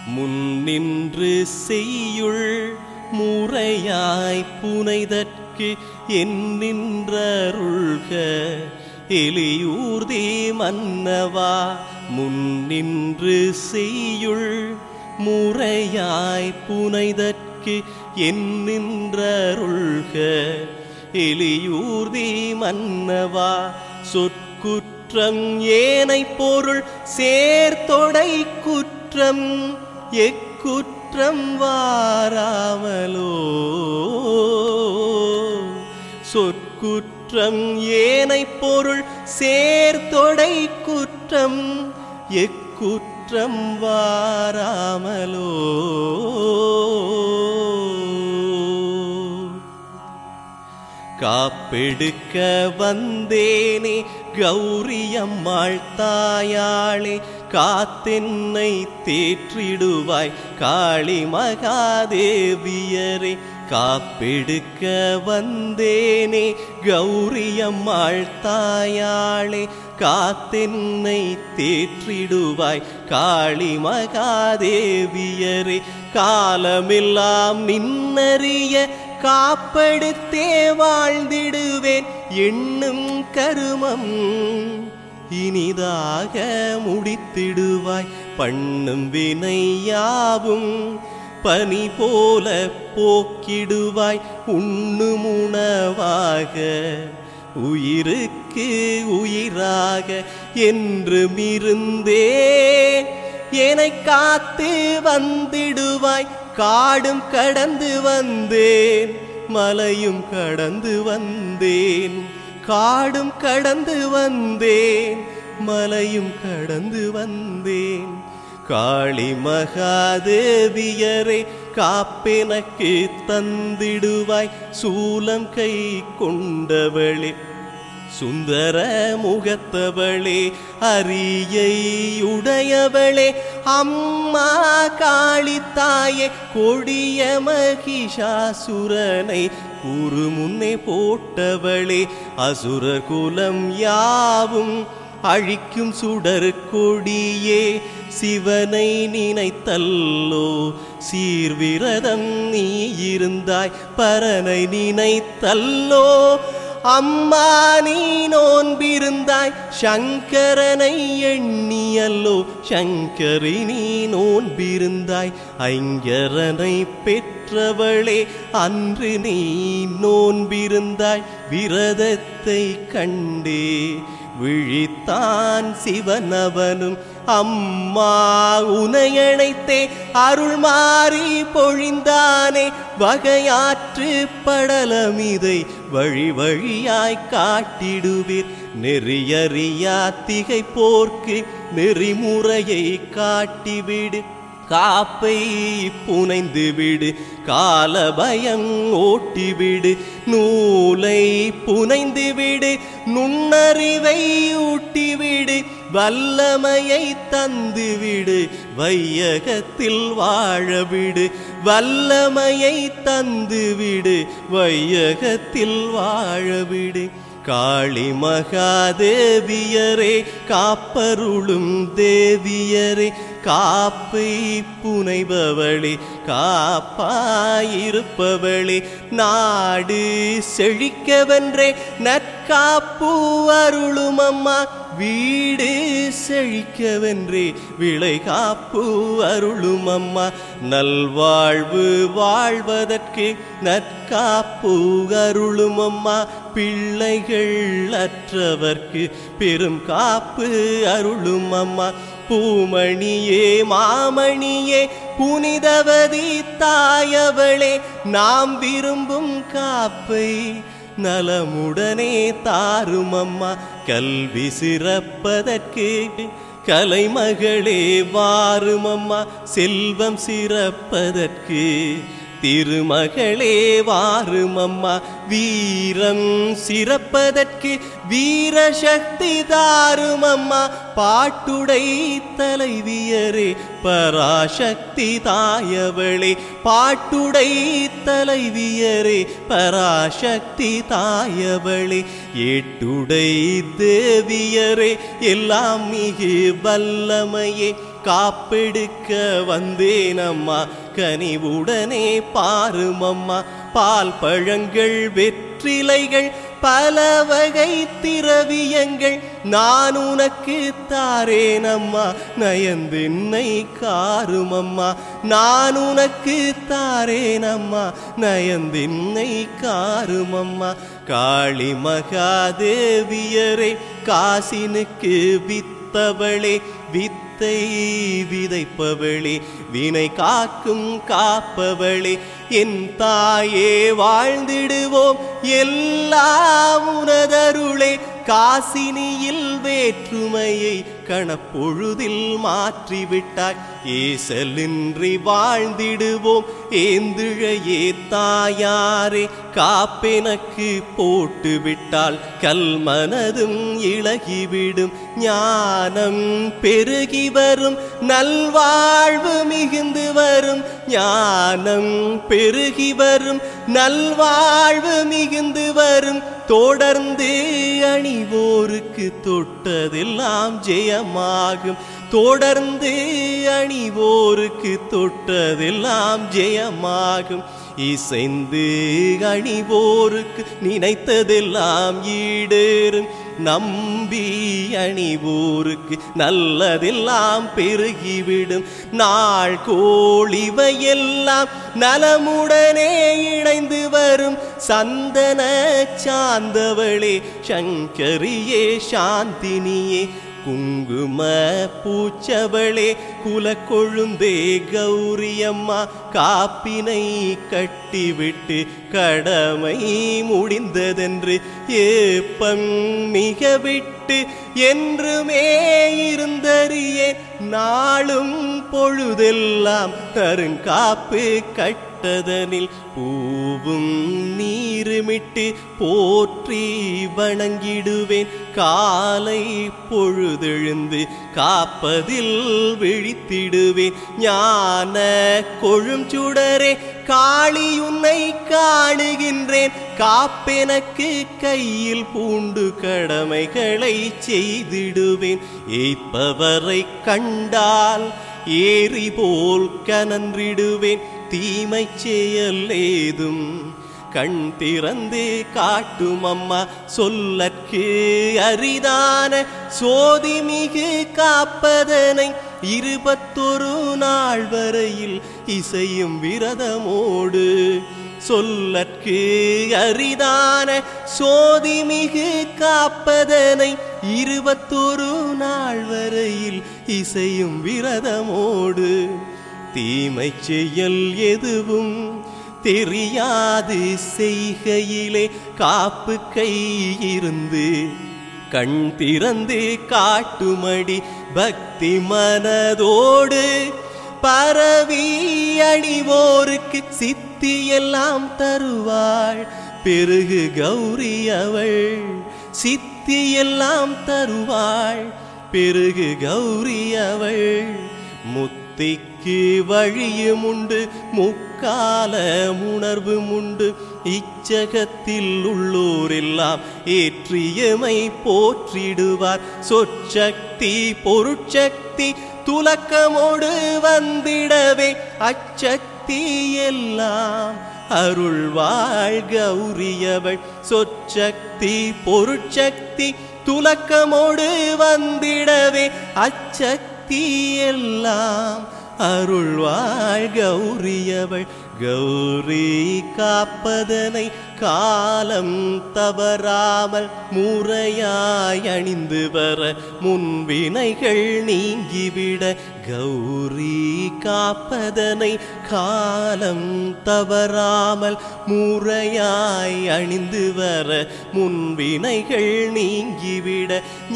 முன்னின்று செய்யுள் முறையாய் புனைதற்கு என் நின்றருள்க எலியூர்தி மன்னவா முன்னின்று செய்யுள் முறையாய் புனைதற்கு என் நின்றருள்க எலியூர்தி மன்னவா சொற்குற்றம் ஏனை பொருள் சேர்த்தொடை குற்றம் எக்குற்றம் வாராமலோ சொற்குற்றம் ஏனை பொருள் சேர்த்தொடை குற்றம் எக்குற்றம் வாராமலோ காப்பெடுக்க வந்தேனே கௌரியம்மாள் தாயாளே காத்தென்னை தேற்றிடுவாய் காளி மகாதேவியரே காப்பெடுக்க வந்தேனே கௌரியம்மாள் தாயாளே காத்தென்னை தேற்றிடுவாய் காளி மகாதேவியரே காலமெல்லாம் நின்னறிய காப்படுத்தே வாழ்ந்திடுவேன் எண்ணும் கருமம் இனிதாக முடித்திடுவாய் பண்ணும் வினையாவும் பனி போல போக்கிடுவாய் உண்ணும் உணவாக உயிருக்கு உயிராக என்றும் இருந்தேன் என்னை காத்து வந்திடுவாய் காடும் கடந்து வந்தேன் மலையும் கடந்து வந்தேன் காடும் கடந்து வந்தேன் மலையும் கடந்து வந்தேன் காளி மகாதேவியரை காப்பெனக்கு தந்திடுவாய் சூலம் கை கொண்டவளே சுந்தர முகத்தவளே அரியை உடையவளே அம்மா காளி தாயே கொடிய மகிஷாசுரனை கூறு முன்னே போட்டவளே அசுரர் குலம் யாவும் அழிக்கும் சுடர் கொடியே சிவனை நினைத்தல்லோ சீர்விரதம் நீ இருந்தாய் பரனை நினைத்தல்லோ அம்மா நீ நோன்பிருந்தாய் சங்கரனை எண்ணியல்லோ சங்கரி நீ நோன்பிருந்தாய் ஐங்கரனை பெற்றவளே அன்று நீ நோன்பிருந்தாய் விரதத்தை கண்டே விழித்தான் சிவனவனும் அம்மா உனையணைத்தே அருள் மாறி பொழிந்தானே வகையாற்று படலமிதை வழி வழியாய் காட்டிடுவீர் நெறியறியா திகை போர்க்கு நெறிமுறையை காட்டிவிடு காப்பை புனைந்து விடு கால பயம் ஓட்டிவிடு நூலை புனைந்து விடு நுண்ணறிவை ஊட்டிவிடு வல்லமையை தந்துவிடு வையகத்தில் வாழவிடு வல்லமையை தந்துவிடு வையகத்தில் வாழவிடு காளி மகாதேவியரே காப்பருளும் தேவியரே காப்பை புனைபவளே காப்பாயிருப்பவளே நாடு செழிக்கவென்றே நற்காப்பு அருளும் அம்மா வீடு செழிக்கவென்றே விளை காப்பு அருளும் அம்மா நல்வாழ்வு வாழ்வதற்கு நற்காப்பு அருளும் அம்மா பிள்ளைகள் அற்றவர்க்கு பெரும் காப்பு அருளும் அம்மா பூமணியே மாமணியே புனிதவதி தாயவளே நாம் விரும்பும் காப்பை நலமுடனே தாரும் அம்மா கல்வி சிறப்பதற்கு கலைமகளே வாரும் அம்மா செல்வம் சிறப்பதற்கு திருமகளே வாரும் அம்மா வீரம் சிறப்பதற்கு வீரசக்தி தாரும் அம்மா பாட்டுடை தலைவியரே பராசக்தி தாயவளே பாட்டுடை தலைவியரே பராசக்தி தாயவளே எட்டுடை தேவியரே எல்லாம் மிகு வல்லமையே காப்பெடுக்க வந்தேன் அம்மா கனிவுடனே பாரும் அம்மா பால் பழங்கள் வெற்றிலைகள் பல வகை திரவியங்கள் நான் உனக்கு தாரேன் அம்மா நயந்தென்னை காரும் அம்மா நான் உனக்கு தாரேன் அம்மா நயந்தென்னை காரும் அம்மா காளி மகாதேவியரே காசினுக்கு வித்தவளே வித்தை விதைப்பவளே வினை காக்கும் காப்பவளே என் தாயே வாழ்ந்திடுவோம் எல்லாம் உனதருளே காசினியில் வேற்றுமையை கணப்பொழுதில் மாற்றிவிட்டாய் ஏசலின்றி வாழ்ந்திடுவோம் ஏந்திழையே தாயாரே காப்பெனக்கு போட்டு விட்டால் கல்மனதும் இழகிவிடும் ஞானம் பெருகி வரும் நல்வாழ்வு மிகுந்து வரும் ஞானம் பெருகி வரும் நல்வாழ்வு மிகுந்து வரும் தொடர்ந்து அணிவோருக்கு தொட்டதெல்லாம் ஜெயமாகும் தொடர்ந்து அணிவோருக்கு தொட்டதெல்லாம் ஜெயமாகும் இசைந்து அணிவோருக்கு நினைத்ததெல்லாம் ஈடேறும் நம்பி அணிவோருக்கு நல்லதெல்லாம் பெருகிவிடும் நாள் கோழிவையெல்லாம் நலமுடனே இணைந்து வரும் சந்தன சாந்தவளே சங்கரியே சாந்தினியே குங்கும பூச்சவளே குலக்கொழுந்தே கௌரியம்மா காப்பினை கட்டிவிட்டு கடமை முடிந்ததென்று ஏப்பம் மிக விட்டு என்றுமே இருந்தறியேன் நாளும் பொழுதெல்லாம் கருங்காப்பு கட்டதனில் பூவும் நீருமிட்டு போற்றி வணங்கிடுவேன் காலை பொழுதெழுந்து காப்பதில் விழித்திடுவேன் ஞான கொழும் சுடரே காளி உன்னை காணுகின்றேன் காப்பெனக்கு கையில் பூண்டு கடமைகளை செய்திடுவேன் ஏய்ப்பவரை கண்டால் ஏறி போல் கனன்றிடுவேன் தீமை செயல் ஏதும் கண் திறந்து காட்டும் அம்மா சொல்லற்கு அரிதான சோதிமிகு காப்பதனை இருபத்தொரு நாள் வரையில் இசையும் விரதமோடு சொல்லற்கு அரிதான சோதிமிகு காப்பதனை இருபத்தொரு நாள் வரையில் இசையும் விரதமோடு தீமை செயல் எதுவும் தெரியாது செய்கையிலே காப்பு கை இருந்து கண் திறந்து காட்டுமடி பக்தி மனதோடு பரவி அணிவோருக்கு சித்தி எல்லாம் தருவாள் பெருகு கௌரி அவள் சித்தி எல்லாம் தருவாள் பெருகு கௌரி அவள் முத்திக்கு வழியும் உண்டு முக்கால உணர்வும் உண்டு இச்சகத்தில் உள்ளோரெல்லாம் ஏற்றியமை போற்றிடுவார் சொற்சக்தி பொருட்சக்தி துலக்கமோடு வந்திடவே அச்சக்தி எல்லாம் அருள்வாழ் கௌரியவள் சொற்சக்தி பொருட்சக்தி துலக்கமோடு வந்திடவே அச்சக்தி எல்லாம் அருள்வாழ் கௌரியவள் கௌரி காப்பதனை காலம் தவறாமல் முறையாய் அணிந்து வர முன்வினைகள் நீங்கிவிட கௌரி காப்பதனை காலம் தவறாமல் முறையாய் அணிந்து வர முன்வினைகள் நீங்கிவிட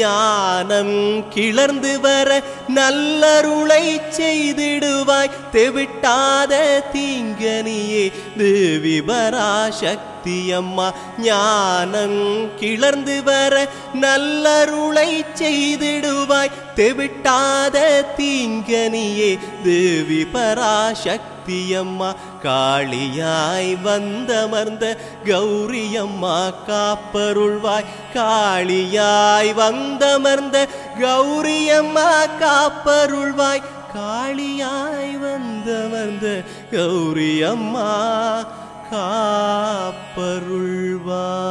ஞானம் கிளர்ந்து வர நல்லருளை செய்திடுவாய் தெவிட்டாத தீங்கனியே தேவி பராசக்தி சக்தியம்மா ஞானம் கிளர்ந்து வர நல்லருளை செய்திடுவாய் தெவிட்டாத தீங்கனியே தேவி பராசக்தியம்மா காளியாய் வந்தமர்ந்த கௌரியம்மா காப்பருள்வாய் காளியாய் வந்தமர்ந்த கௌரியம்மா காப்பருள்வாய் காளியாய் வந்தமர்ந்த கௌரியம்மா காப்பருள்வாய்